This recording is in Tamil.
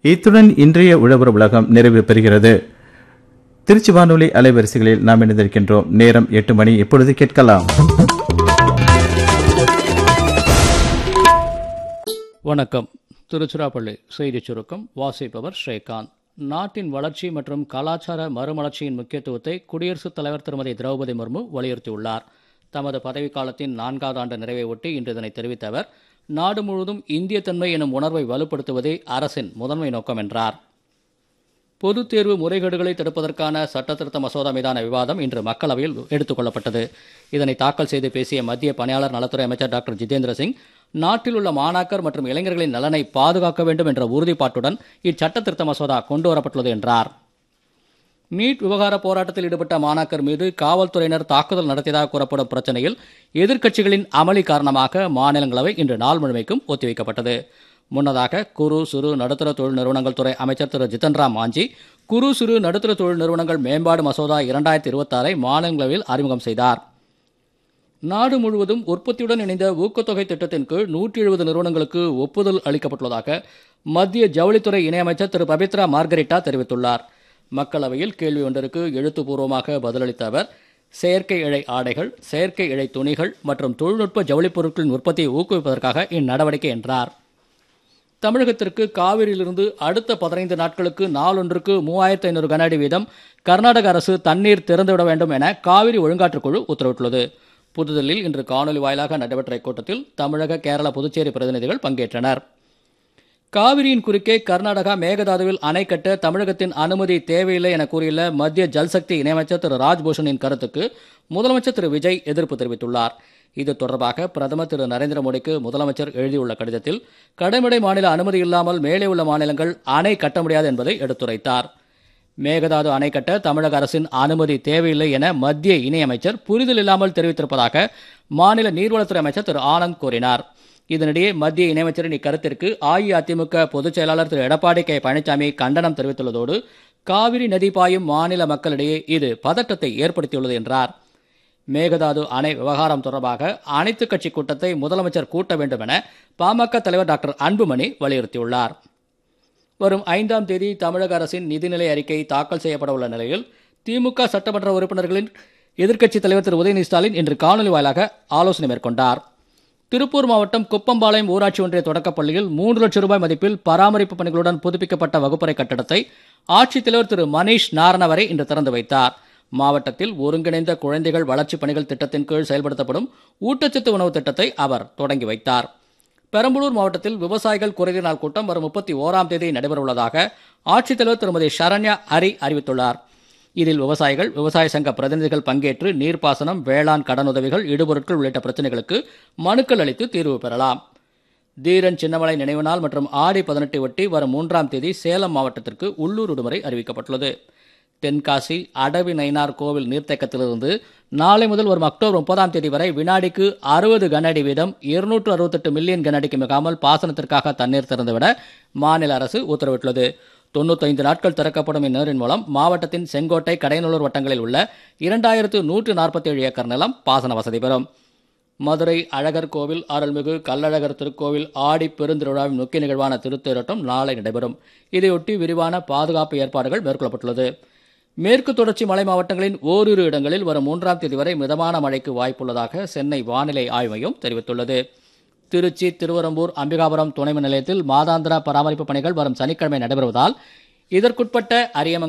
இத்துடன் இன்றைய உழவர் உலகம் நிறைவு பெறுகிறது திருச்சி வானொலி அலைவரிசைகளில் நாம் இணைந்திருக்கின்றோம் நேரம் எட்டு மணி இப்பொழுது கேட்கலாம் வணக்கம் திருச்சிராப்பள்ளி செய்திச் சுருக்கம் வாசிப்பவர் ஸ்ரீகாந்த் நாட்டின் வளர்ச்சி மற்றும் கலாச்சார மறுமலர்ச்சியின் முக்கியத்துவத்தை குடியரசுத் தலைவர் திருமதி திரௌபதி முர்மு வலியுறுத்தியுள்ளார் தமது பதவிக்காலத்தின் நான்காவது ஆண்டு நிறைவை ஒட்டி இன்று இதனை தெரிவித்த அவர் நாடு முழுவதும் இந்திய தன்மை எனும் உணர்வை வலுப்படுத்துவதே அரசின் முதன்மை நோக்கம் என்றார் பொதுத் தேர்வு முறைகேடுகளை தடுப்பதற்கான சட்டத்திருத்த மசோதா மீதான விவாதம் இன்று மக்களவையில் எடுத்துக் கொள்ளப்பட்டது இதனை தாக்கல் செய்து பேசிய மத்திய பணியாளர் நலத்துறை அமைச்சர் டாக்டர் ஜிதேந்திர சிங் நாட்டில் உள்ள மாணாக்கர் மற்றும் இளைஞர்களின் நலனை பாதுகாக்க வேண்டும் என்ற உறுதிப்பாட்டுடன் இச்சட்டத்திருத்த மசோதா கொண்டு வரப்பட்டுள்ளது என்றார் நீட் விவகார போராட்டத்தில் ஈடுபட்ட மாணாக்கர் மீது காவல்துறையினர் தாக்குதல் நடத்தியதாக கூறப்படும் பிரச்சனையில் எதிர்க்கட்சிகளின் அமளி காரணமாக மாநிலங்களவை இன்று நாள் முழுமைக்கும் ஒத்திவைக்கப்பட்டது முன்னதாக குறு சிறு நடுத்தர தொழில் நிறுவனங்கள் துறை அமைச்சர் திரு ஜிதன் ராம் மாஞ்சி குறு சிறு நடுத்தர தொழில் நிறுவனங்கள் மேம்பாடு மசோதா இரண்டாயிரத்தி இருபத்தாறை மாநிலங்களவையில் அறிமுகம் செய்தார் நாடு முழுவதும் உற்பத்தியுடன் இணைந்த ஊக்கத்தொகை திட்டத்தின் கீழ் நூற்றி எழுபது நிறுவனங்களுக்கு ஒப்புதல் அளிக்கப்பட்டுள்ளதாக மத்திய ஜவுளித்துறை இணையமைச்சர் திரு பபித்ரா மார்கரிட்டா தெரிவித்துள்ளார் மக்களவையில் கேள்வி ஒன்றிற்கு எழுத்துப்பூர்வமாக பதிலளித்த அவர் செயற்கை இழை ஆடைகள் செயற்கை இழை துணிகள் மற்றும் தொழில்நுட்ப ஜவுளிப் பொருட்களின் உற்பத்தியை ஊக்குவிப்பதற்காக இந்நடவடிக்கை என்றார் தமிழகத்திற்கு காவிரியிலிருந்து அடுத்த பதினைந்து நாட்களுக்கு நாளொன்றுக்கு மூவாயிரத்து ஐநூறு கன அடி வீதம் கர்நாடக அரசு தண்ணீர் திறந்துவிட வேண்டும் என காவிரி ஒழுங்காற்றுக்குழு உத்தரவிட்டுள்ளது புதுதில்லியில் இன்று காணொலி வாயிலாக நடைபெற்ற இக்கூட்டத்தில் தமிழக கேரள புதுச்சேரி பிரதிநிதிகள் பங்கேற்றனர் காவிரியின் குறுக்கே கர்நாடகா மேகதாதுவில் அணை கட்ட தமிழகத்தின் அனுமதி தேவையில்லை என கூறியுள்ள மத்திய ஜல்சக்தி இணையமைச்சர் திரு ராஜ்பூஷனின் கருத்துக்கு முதலமைச்சர் திரு விஜய் எதிர்ப்பு தெரிவித்துள்ளார் இது தொடர்பாக பிரதமர் திரு நரேந்திர மோடிக்கு முதலமைச்சர் எழுதியுள்ள கடிதத்தில் கடைமடை மாநில அனுமதி இல்லாமல் மேலே உள்ள மாநிலங்கள் அணை கட்ட முடியாது என்பதை எடுத்துரைத்தார் மேகதாது அணை கட்ட தமிழக அரசின் அனுமதி தேவையில்லை என மத்திய இணையமைச்சர் புரிதல் இல்லாமல் தெரிவித்திருப்பதாக மாநில நீர்வளத்துறை அமைச்சர் திரு ஆனந்த் கூறினார் இதனிடையே மத்திய இணையமைச்சரின் இக்கருத்திற்கு அஇஅதிமுக பொதுச் செயலாளர் திரு எடப்பாடி கே பழனிசாமி கண்டனம் தெரிவித்துள்ளதோடு காவிரி நதி பாயும் மாநில மக்களிடையே இது பதட்டத்தை ஏற்படுத்தியுள்ளது என்றார் மேகதாது அணை விவகாரம் தொடர்பாக அனைத்துக் கட்சி கூட்டத்தை முதலமைச்சர் கூட்ட வேண்டும் என பாமக தலைவர் டாக்டர் அன்புமணி வலியுறுத்தியுள்ளார் வரும் ஐந்தாம் தேதி தமிழக அரசின் நிதிநிலை அறிக்கை தாக்கல் செய்யப்பட உள்ள நிலையில் திமுக சட்டமன்ற உறுப்பினர்களின் எதிர்க்கட்சித் தலைவர் திரு உதயநிதி ஸ்டாலின் இன்று காணொலி வாயிலாக ஆலோசனை மேற்கொண்டார் திருப்பூர் மாவட்டம் குப்பம்பாளையம் ஊராட்சி ஒன்றிய தொடக்கப்பள்ளியில் மூன்று லட்சம் ரூபாய் மதிப்பில் பராமரிப்பு பணிகளுடன் புதுப்பிக்கப்பட்ட வகுப்பறை கட்டடத்தை ஆட்சித்தலைவர் திரு மணீஷ் நாரணவரை இன்று திறந்து வைத்தார் மாவட்டத்தில் ஒருங்கிணைந்த குழந்தைகள் வளர்ச்சிப் பணிகள் திட்டத்தின் கீழ் செயல்படுத்தப்படும் ஊட்டச்சத்து உணவு திட்டத்தை அவர் தொடங்கி வைத்தார் பெரம்பலூர் மாவட்டத்தில் விவசாயிகள் குறைதீர் நாள் கூட்டம் வரும் முப்பத்தி ஓராம் தேதி நடைபெறவுள்ளதாக ஆட்சித்தலைவர் திருமதி சரண்யா ஹரி அறிவித்துள்ளார் இதில் விவசாயிகள் விவசாய சங்க பிரதிநிதிகள் பங்கேற்று நீர்ப்பாசனம் வேளாண் கடனுதவிகள் இடுபொருட்கள் உள்ளிட்ட பிரச்சனைகளுக்கு மனுக்கள் அளித்து தீர்வு பெறலாம் தீரன் சின்னமலை நினைவு நாள் மற்றும் ஆடி பதினெட்டை ஒட்டி வரும் மூன்றாம் தேதி சேலம் மாவட்டத்திற்கு உள்ளூர் விடுமுறை அறிவிக்கப்பட்டுள்ளது தென்காசி அடவி நயினார் கோவில் நீர்த்தேக்கத்திலிருந்து நாளை முதல் வரும் அக்டோபர் முப்பதாம் தேதி வரை வினாடிக்கு அறுபது கன அடி வீதம் இருநூற்று அறுபத்தெட்டு மில்லியன் கன அடிக்கு மிகாமல் பாசனத்திற்காக தண்ணீர் திறந்துவிட மாநில அரசு உத்தரவிட்டுள்ளது தொண்ணூத்தைந்து நாட்கள் திறக்கப்படும் இந்நீரின் மூலம் மாவட்டத்தின் செங்கோட்டை கடையநல்லூர் வட்டங்களில் உள்ள இரண்டாயிரத்து நூற்று நாற்பத்தி ஏழு ஏக்கர் நிலம் பாசன வசதி பெறும் மதுரை அழகர் கோவில் அருள்மிகு கள்ளழகர் திருக்கோவில் ஆடி பெருந்திருவிழாவின் முக்கிய நிகழ்வான திருத்தேரோட்டம் நாளை நடைபெறும் இதையொட்டி விரிவான பாதுகாப்பு ஏற்பாடுகள் மேற்கொள்ளப்பட்டுள்ளது மேற்கு தொடர்ச்சி மலை மாவட்டங்களின் ஓரிரு இடங்களில் வரும் மூன்றாம் தேதி வரை மிதமான மழைக்கு வாய்ப்புள்ளதாக சென்னை வானிலை ஆய்வு மையம் தெரிவித்துள்ளது திருச்சி திருவரம்பூர் அம்பிகாபுரம் துணை மின் நிலையத்தில் மாதாந்திர பராமரிப்பு பணிகள் வரும் சனிக்கிழமை நடைபெறுவதால் இதற்குட்பட்ட அரியமங்கலம்